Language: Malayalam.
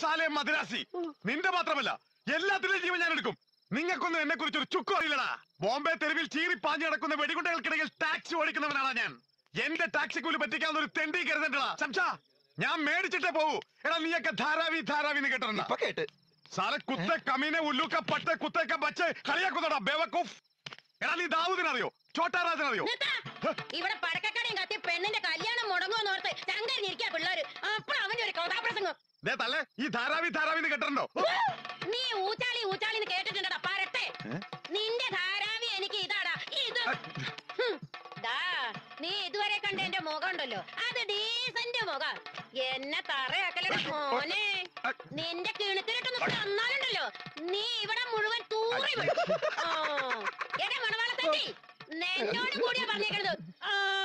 സാലെ മദ്രാസി നിന്റെ മാത്രമല്ല എല്ലാത്തിലും ജീവൻ ഞാൻ എടുക്കും നിങ്ങൾക്കൊന്നും എന്നെ കുറിച്ച് ഒരു ചുക്കും അറിയില്ലടാ ബോംബെ തെരുവിൽ ചീറി പാഞ്ഞു നടക്കുന്ന വെടികുണ്ടകൾക്കിടയിൽ ടാക്സി ഓടിക്കുന്നവനാണ് ഞാൻ എന്റെ ടാക്സി കൂലി പറ്റിക്കാവുന്ന ഒരു തെണ്ടി കരുതണ്ടടാ സംശാ ഞാൻ മേടിച്ചിട്ടേ പോകൂ എടാ നീയൊക്കെ ധാരാവി ധാരാവി എന്ന് കേട്ടിട്ടുണ്ടോ ഇപ്പൊ കേട്ട് സാറെ കുത്തെ കമീനെ ഉല്ലൂക്ക പട്ട കുത്തേക്ക ബച്ച് കളിയാക്കുന്നോടാ ബേവക്കൂഫ് എടാ നീ ദാവൂദിനറിയോ ചോട്ടാരാജനറിയോ നിർത്താ. ഇവിടെ പടക്കക്കടയും കത്തി പെണ്ണിന്റെ കല്യാണം മുടങ്ങുമെന്ന് ഓർത്ത് ചങ്കരിഞ്ഞിരിക്കാ പിള്ളേര് അപ്പോൾ അവന്റെ ഒരു കഥാപ്രസംഗം ദേ തല്ലേ ഈ ധാരാവി ധാരാവി എന്ന് കേട്ടിട്ടുണ്ടോ നീ ഊച്ചാളി ഊച്ചാളി എന്ന് കേട്ടിട്ടുണ്ടടാ പരട്ടെ നിന്റെ ധാരാവി എനിക്ക് ഇതാടാ ഇത് ഹും. ദാ നീ ഇതുവരെ കണ്ട എന്റെ മുഖം ഉണ്ടല്ലോ അത് ഡീസന്റ് മുഖം എന്നെ തറയാക്കലട മോനെ നിന്റെ കിണുക്കിലിട്ടൊന്ന് തന്നാലുണ്ടല്ലോ നീ ഇവിടെ മുഴുവൻ തൂറി വിടും ആ. എടാ മണവാളത്തണ്ടി നിന്നോട് കൂടിയാ പറഞ്ഞേക്കണത് ആ